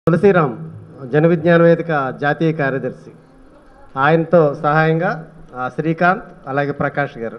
తులసిరామ్ జన విజ్ఞాన వేదిక జాతీయ కార్యదర్శి ఆయనతో సహాయంగా ఆ, శ్రీకాంత్ అలాగే ప్రకాష్ గారు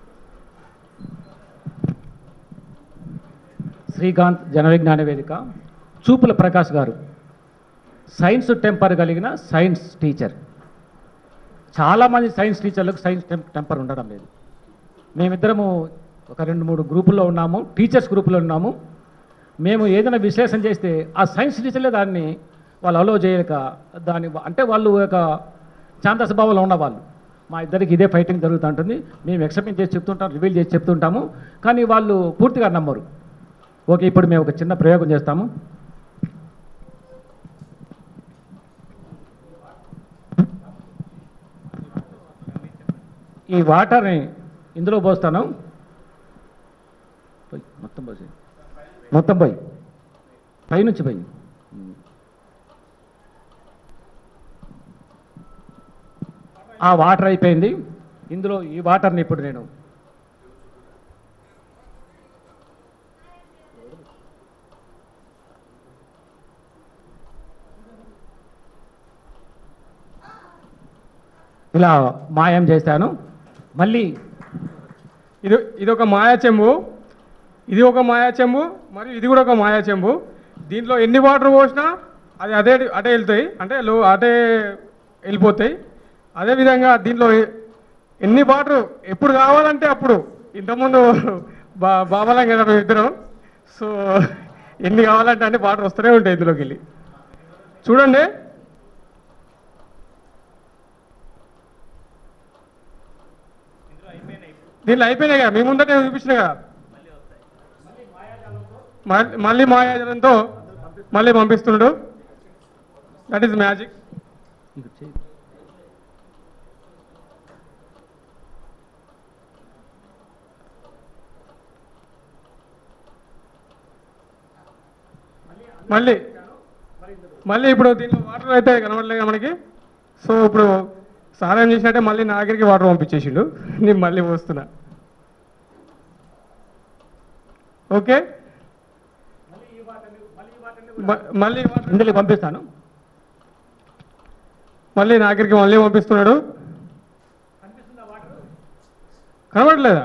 శ్రీకాంత్ జన విజ్ఞాన వేదిక చూపుల ప్రకాష్ గారు సైన్స్ టెంపర్ కలిగిన సైన్స్ టీచర్ చాలామంది సైన్స్ టీచర్లకు సైన్స్ టెం టెంపర్ ఉండడం లేదు మేమిద్దరము ఒక రెండు మూడు గ్రూపుల్లో ఉన్నాము టీచర్స్ గ్రూపులో ఉన్నాము మేము ఏదైనా విశ్లేషణ చేస్తే ఆ సైన్స్ టీచర్లే దాన్ని వాళ్ళు అలో చేయలేక దాన్ని అంటే వాళ్ళు ఒక శాంత స్వభావంలో ఉన్నవాళ్ళు మా ఇద్దరికి ఇదే ఫైటింగ్ జరుగుతుంటుంది మేము ఎక్స్పెక్ట్ చేసి చెప్తుంటాం రివీల్ చేసి చెప్తుంటాము కానీ వాళ్ళు పూర్తిగా నమ్మరు ఓకే ఇప్పుడు మేము ఒక చిన్న ప్రయోగం చేస్తాము ఈ వాటర్ని ఇందులో పోస్తాను పోయి, మొత్తం పోసి మొత్తం పోయి పైనుంచి పోయి ఆ వాటర్ అయిపోయింది ఇందులో ఈ వాటర్ని ఇప్పుడు నేను ఇలా మాయం చేశాను మళ్ళీ ఇది ఇది ఒక మాయా చెంబు ఇది ఒక మాయా చెంబు మరియు ఇది కూడా ఒక మాయా చెంబు దీంట్లో ఎన్ని వాటర్ పోసినా అది అదే అటే వెళ్తాయి అంటే లో అటే వెళ్ళిపోతాయి అదేవిధంగా దీంట్లో ఎ- ఎన్ని వాటర్ ఎప్పుడు కావాలంటే అప్పుడు ఇంతకుముందు బా బాబాలం కదా మేము ఇద్దరం సో ఎన్ని కావాలంటే అన్ని వాటర్ వస్తూనే ఉంటాయి ఇందులోకి వెళ్ళి చూడండి దీంట్లో అయిపోయినాయి కదా మీ ముందట నేను చూపించిన కదా మళ్ళీ- మళ్ళీ మాయాజలంతో మళ్ళీ పంపిస్తున్నాడు దట్ ఈస్ మ్యాజిక్ ఇక చేయి. మళ్ళీ మళ్ళీ ఇప్పుడు దీంట్లో వాటర్ అయితే కనబడలేదు మనకి సో ఇప్పుడు సార్ ఏం చేసినట్టే మళ్ళీ నా దగ్గరికి వాటర్ పంపించేసిండు నేను మళ్ళీ పోస్తున్నా ఓకే మ- మళ్ళీ వాటర్ ఇందులో పంపిస్తాను మళ్ళీ నా దగ్గరికి మళ్ళీ పంపిస్తున్నాడు కనబడలేదా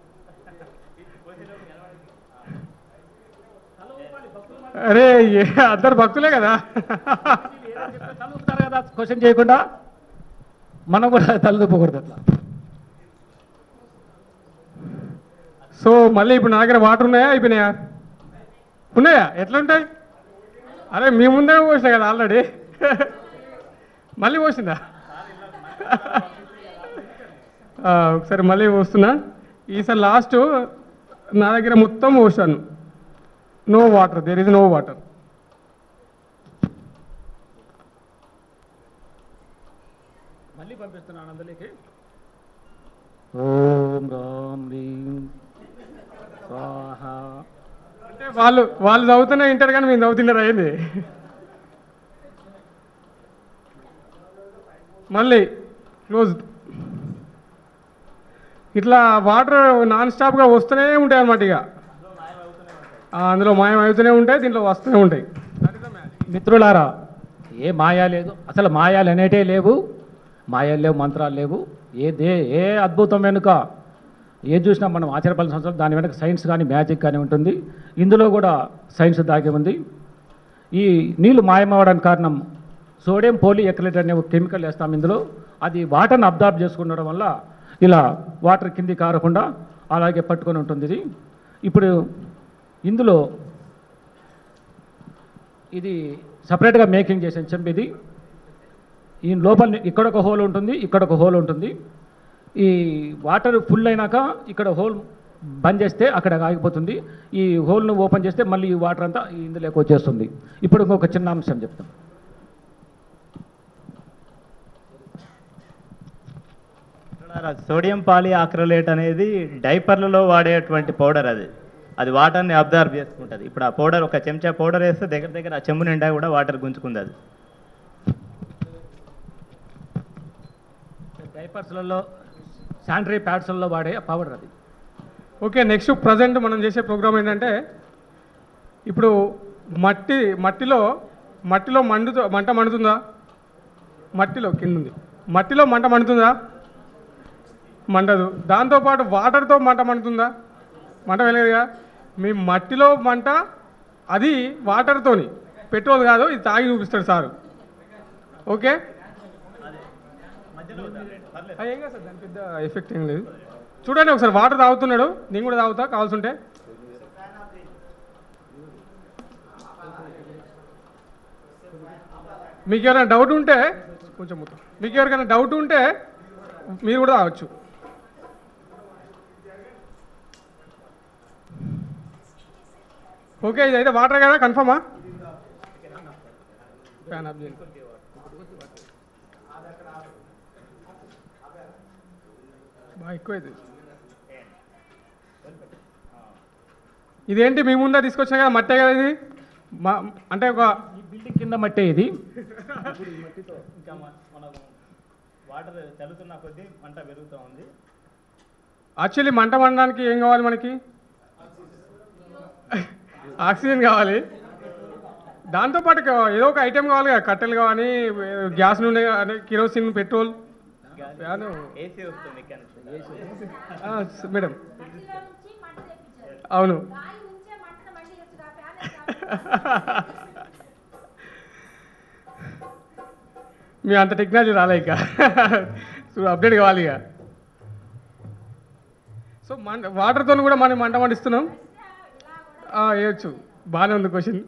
అరే ఏ అందరు భక్తులే కదా తలుపుతారు కదా క్వశ్చన్ చేయకుండా మనం కూడా తలదూపకూడదు అట్లా సో మళ్ళీ ఇప్పుడు నా దగ్గర వాటర్ ఉన్నాయా అయిపోయినాయా ఉన్నాయా ఎట్లా ఉంటాయి అరే మీ ముందే పోసినా కదా ఆల్రెడీ మళ్ళీ పోసిందా ఆ, ఒకసారి మళ్ళీ పోస్తున్నా ఈసారి లాస్ట్ నా దగ్గర మొత్తం పోసాను no water there is no water మళ్ళీ పంపిస్తున్నాను అందులోకి ఓం రామ్ రీం స్వాహ అంటే వాళ్ళు వాళ్ళు చదువుతూనే వింటారు కానీ మేము చదువుతున్నారు అయింది మళ్ళీ క్లోజ్ ఇట్లా వాటర్ నాన్ స్టాప్గా వస్తూనే ఉంటాయి అన్నమాట ఇక ఆ, అందులో మాయం అవుతూనే ఉంటాయి దీంట్లో వస్తూనే ఉంటాయి మిత్రులారా ఏ మాయా లేదు అసలు మాయాలు అనేటే లేవు మాయాలు లేవు మంత్రాలు లేవు ఏ దే ఏ అద్భుతం వెనుక ఏ చూసినా మనం ఆశ్చర్యపడాల్సిన అవసరం దాని వెనుక సైన్స్ కానీ మ్యాజిక్ కానీ ఉంటుంది ఇందులో కూడా సైన్స్ దాగి ఉంది ఈ నీళ్లు మాయమవడానికి కారణం సోడియం పోలీ ఎక్లెట్ అనే ఒక కెమికల్ వేస్తాం ఇందులో అది వాటర్ని అబ్జార్బ్ చేసుకుండడం వల్ల ఇలా వాటర్ కింది కారకుండా అలాగే పట్టుకొని ఉంటుంది ఇది ఇప్పుడు ఇందులో ఇది సపరేట్గా మేకింగ్ చేసిన చెంబు ఇది ఈ లోపల ఇక్కడ ఒక హోల్ ఉంటుంది ఇక్కడ ఒక హోల్ ఉంటుంది ఈ వాటర్ ఫుల్ అయినాక ఇక్కడ హోల్ బంద్ చేస్తే అక్కడ ఆగిపోతుంది ఈ హోల్ను ఓపెన్ చేస్తే మళ్ళీ ఈ వాటర్ అంతా ఇందులోకి వచ్చేస్తుంది ఇప్పుడు ఇంకొక చిన్న అంశం చెప్తాం సోడియం పాలి ఆక్రలేట్ అనేది డైపర్లలో వాడేటువంటి పౌడర్ అది అది వాటర్ని అబ్జర్వ్ చేసుకుంటుంది ఇప్పుడు ఆ పౌడర్ ఒక చెంచా పౌడర్ వేస్తే దగ్గర దగ్గర ఆ చెంబు నిండా కూడా వాటర్ గుంజుకుంది అది డైపర్స్లలో శానిటరీ ప్యాడ్స్లలో వాడే పౌడర్ అది ఓకే నెక్స్ట్ ప్రజెంట్ మనం చేసే ప్రోగ్రామ్ ఏంటంటే ఇప్పుడు మట్టి మట్టిలో మట్టిలో మండుతో మంట మండుతుందా మట్టిలో కింద ఉంది మట్టిలో మంట మండుతుందా మండదు దాంతోపాటు వాటర్తో మంట మండుతుందా మంట వెలగదుగా మీ మట్టిలో మంట అది వాటర్తోని పెట్రోల్ కాదు ఇది తాగి చూపిస్తాడు సారు ఓకే ఆ, ఏం కాదు సార్ దాని పెద్ద ఎఫెక్ట్ ఏం లేదు చూడండి ఒకసారి వాటర్ తాగుతున్నాడు నేను కూడా తాగుతా కావాల్సి ఉంటే మీకు ఎవరైనా డౌట్ ఉంటే కొంచెం మొత్తం మీకు ఎవరికైనా డౌట్ ఉంటే మీరు కూడా తాగొచ్చు ఓకే ఇదైతే వాటర్ కదా కన్ఫర్మా ఫ్యాన్ ఆఫ్ చేయండి బాగా ఎక్కువైంది ఇదేంటి మీ ముందే తీసుకొచ్చినా కదా మట్టే కదా ఇది మా అంటే ఒక ఈ బిల్డింగ్ కింద మట్టే ఇది ఇంకా మ- మనం వాటర్ చల్లుతున్న కొద్దీ మంట పెరుగుతూ ఉంది యాక్చువల్లీ మంట మండడానికి ఏం కావాలి మనకి ఆక్సిజన్ కావాలి దాంతోపాటు కా- ఏదో ఒక ఐటెం కావాలి కదా కట్టెలు కానీ గ్యాస్ నూనె కానీ కిరోసిన్ పెట్రోల్ ఫ్యాను. ఏసీ వస్తుంది ఇక్కడ నుంచి. ఆ, స- మేడం మట్టిలో నుంచి మంట తెప్పించారు అవును గాలి ఉంచే మంటను మండి తెచ్చురా ఫ్యాన్ మీ అంత టెక్నాలజీ రాలే ఇక సో అప్డేట్ కావాలి ఇక సో మంట వాటర్తో కూడా మనం మంట మండిస్తున్నాం ఆ, వేయచ్చు బాగానే ఉంది క్వశ్చన్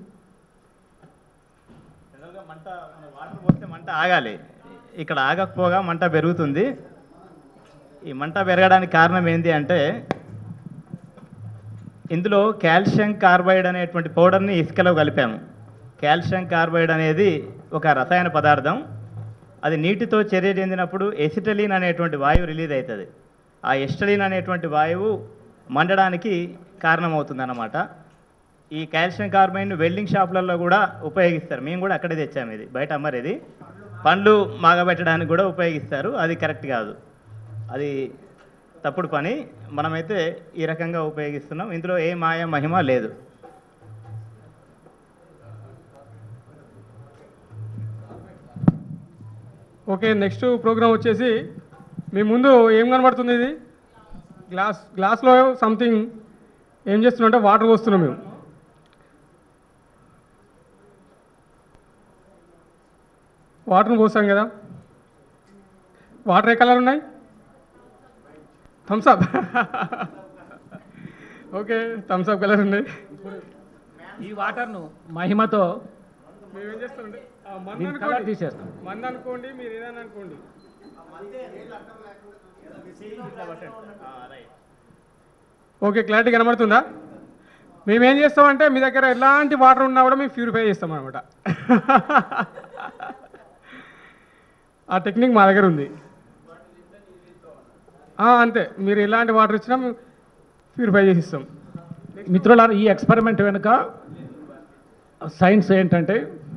జనరల్గా మంట మన వాటర్ పోస్తే మంట ఆగాలి ఇక్కడ ఆగకపోగా మంట పెరుగుతుంది ఈ మంట పెరగడానికి కారణం ఏంటి అంటే ఇందులో కాల్షియం కార్బైడ్ అనేటువంటి పౌడర్ని ఇసుకలో కలిపాము కాల్షియం కార్బైడ్ అనేది ఒక రసాయన పదార్థం అది నీటితో చర్య చెందినప్పుడు ఎసిటలిన్ అనేటువంటి వాయువు రిలీజ్ అవుతుంది ఆ ఎస్టలిన్ అనేటువంటి వాయువు మండడానికి కారణమవుతుంది అన్నమాట ఈ కాల్షియం కార్బైడ్ను వెల్డింగ్ షాపులలో కూడా ఉపయోగిస్తారు మేము కూడా అక్కడే తెచ్చాము ఇది బయట అమ్మరు ఇది పండ్లు మాగబెట్టడానికి కూడా ఉపయోగిస్తారు అది కరెక్ట్ కాదు అది తప్పుడు పని మనమైతే ఈ రకంగా ఉపయోగిస్తున్నాం ఇందులో ఏ మాయ మహిమ లేదు ఓకే నెక్స్ట్ ప్రోగ్రామ్ వచ్చేసి మీ ముందు ఏం కనబడుతుంది ఇది గ్లాస్ గ్లాస్లో సంథింగ్ ఏం చేస్తున్నాం అంటే వాటర్ పోస్తున్నాం మేము వాటర్ని పోసాం కదా వాటర్ ఏ కలర్ ఉన్నాయి థమ్స్అప్ ఓకే థమ్స్అప్ కలర్ ఉన్నాయి ఈ వాటర్ను మహిమతో మేము ఏం చేస్తామంటే ఆ, మందు దీని కలర్ అనుకోండి తీసేస్తాం మందు అనుకోండి మీరు ఏదైనా అనుకోండి ఓకే క్లారిటీ కనబడుతుందా మేము ఏం చేస్తామంటే మీ దగ్గర ఎలాంటి వాటర్ ఉన్నా కూడా మేము ప్యూరిఫై చేస్తాం అనమాట ఆ టెక్నిక్ మా దగ్గర ఉంది ఆ, అంతే మీరు ఎలాంటి వాటర్ ఇచ్చినా మేము ప్యూరిఫై చేసి ఇస్తాం మిత్రులారా ఈ ఎక్స్పెరిమెంట్ వెనుక సైన్స్ ఏంటంటే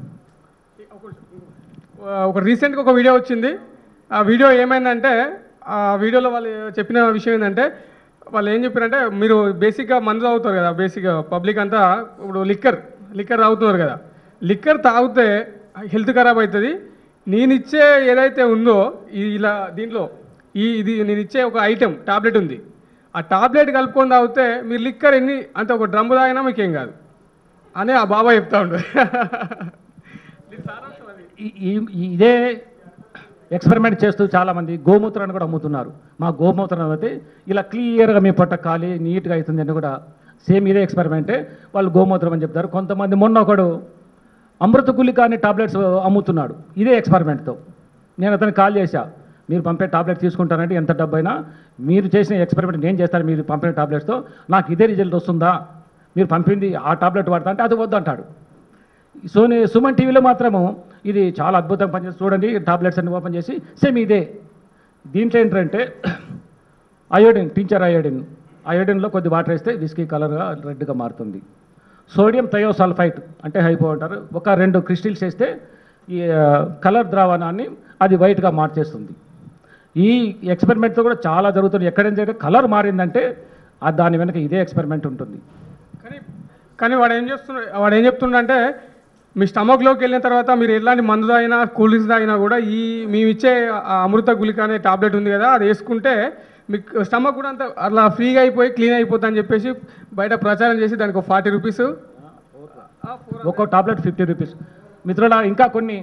ఒక రీసెంట్గా ఒక వీడియో వచ్చింది ఆ వీడియో ఏమైందంటే ఆ వీడియోలో వాళ్ళు చెప్పిన విషయం ఏంటంటే వాళ్ళు ఏం చెప్పారంటే మీరు బేసిక్గా మందు తాగుతారు కదా బేసిక్గా పబ్లిక్ అంతా ఇప్పుడు లిక్కర్ లిక్కర్ తాగుతున్నారు కదా లిక్కర్ తాగితే హెల్త్ ఖరాబ్ అవుతుంది నేను ఇచ్చే ఏదైతే ఉందో ఈ ఇలా దీంట్లో ఈ ఇది నేను ఇచ్చే ఒక ఐటెం టాబ్లెట్ ఉంది ఆ టాబ్లెట్ కలుపుకొని తాగితే మీరు లిక్కర్ ఎన్ని అంటే ఒక డ్రమ్ము తాగినా మీకేం కాదు అని ఆ బాబా చెప్తా ఉండు దీని సారాంశం అది. ఈ- ఈ- ఈ- ఇదే ఎక్స్పెరిమెంట్ చేస్తూ చాలామంది గోమూత్రాన్ని కూడా అమ్ముతున్నారు మా గోమూత్రం అయితే ఇలా క్లియర్గా మీ పొట్ట ఖాళీ నీట్గా అవుతుంది అని కూడా సేమ్ ఇదే ఎక్స్పెరిమెంటే వాళ్ళు గోమూత్రం అని చెప్తారు కొంతమంది మొన్న ఒకడు అమృత గుళిక అనే టాబ్లెట్స్ అమ్ముతున్నాడు ఇదే ఎక్స్పెరిమెంట్తో నేను అతనికి కాల్ చేశా మీరు పంపే టాబ్లెట్ తీసుకుంటారంటే ఎంత డబ్బు అయినా మీరు చేసిన ఎక్స్పెరిమెంట్ నేను చేస్తాను మీరు పంపిన టాబ్లెట్స్తో నాకు ఇదే రిజల్ట్ వస్తుందా మీరు పంపింది ఆ టాబ్లెట్ వాడతా అంటే అది వద్దు అంటాడు సోనీ సుమన్ టీవీలో మాత్రము ఇది చాలా అద్భుతంగా పనిచేసి చూడండి టాబ్లెట్స్ అన్ని ఓపెన్ చేసి సేమ్ ఇదే దీంట్లో ఏంటంటే అయోడిన్ టించర్ అయోడిన్ అయోడిన్లో కొద్ది వాటర్ వేస్తే విస్కీ కలర్గా రెడ్గా మారుతుంది సోడియం థయోసల్ఫైట్ అంటే హైపో అంటారు ఒక రెండు క్రిస్టిల్స్ వేస్తే ఈ ఆ, కలర్ ద్రావణాన్ని అది వైట్గా మార్చేస్తుంది ఈ ఎక్స్పెరిమెంట్తో కూడా చాలా జరుగుతుంది ఎక్కడైనా కలర్ మారిందంటే ఆ దాని వెనక ఇదే ఎక్స్పెరిమెంట్ ఉంటుంది కానీ కానీ వాడు ఏం చేస్తున్నాడు వాడు ఏం చెప్తుండంటే మీ స్టమక్లోకి వెళ్ళిన తర్వాత మీరు ఎలాంటి మందు తాగినా కూల్ డ్రింక్స్ తాగినా కూడా ఈ మేము ఇచ్చే ఆ అమృత గుళిక అనే టాబ్లెట్ ఉంది కదా అది వేసుకుంటే మీకు స్టమక్ కూడా అంత అట్లా ఫ్రీగా అయిపోయి క్లీన్ అయిపోతుంది అని చెప్పేసి బయట ప్రచారం చేసి దానికి ఒక ఫార్టీ రూపీస్ ఒక్కో టాబ్లెట్ ఫిఫ్టీ రూపీస్ మిత్రుల ఇంకా కొన్ని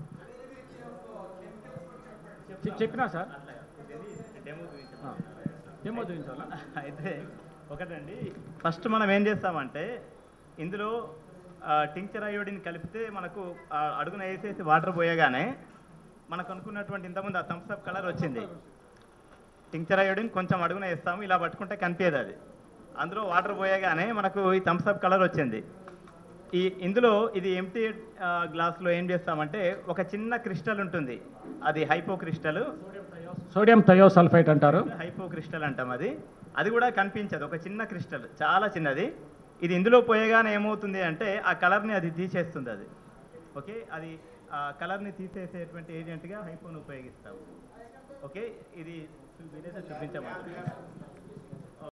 చె- చెప్పినా సార్ ఆ, డెమో చూపించాలా అయితే ఒకటండి ఫస్ట్ మనం ఏం చేస్తామంటే ఇందులో టింక్చర్ అయోడిన్ కలిపితే మనకు ఆ, అడుగున వేసేసి వాటర్ పోయగానే మనకు అనుకున్నటువంటి ఇంతకుముందు ఆ థమ్స్ అప్ కలర్ వచ్చింది టింక్చర్ అయోడిన్ కొంచెం అడుగున వేస్తాము ఇలా పట్టుకుంటే కనిపించదు అది అందులో వాటర్ పోయగానే మనకు ఈ థమ్స్ అప్ కలర్ వచ్చింది ఈ ఇందులో ఇది ఎంటీ గ్లాస్లో ఏం చేస్తామంటే ఒక చిన్న క్రిస్టల్ ఉంటుంది అది హైపో క్రిస్టల్ సోడియం థయోసల్ఫైట్ అంటారు హైపో క్రిస్టల్ అంటాం అది అది కూడా కనిపించదు ఒక చిన్న క్రిస్టల్ చాలా చిన్నది ఇది ఇందులో పోయగానే ఏమవుతుంది అంటే ఆ కలర్ని అది తీసేస్తుంది అది ఓకే అది ఆ కలర్ని తీసేసేటువంటి ఏజెంట్గా హైపోను ఉపయోగిస్తాం ఓకే ఇది వేరేదో చూపించమంటారు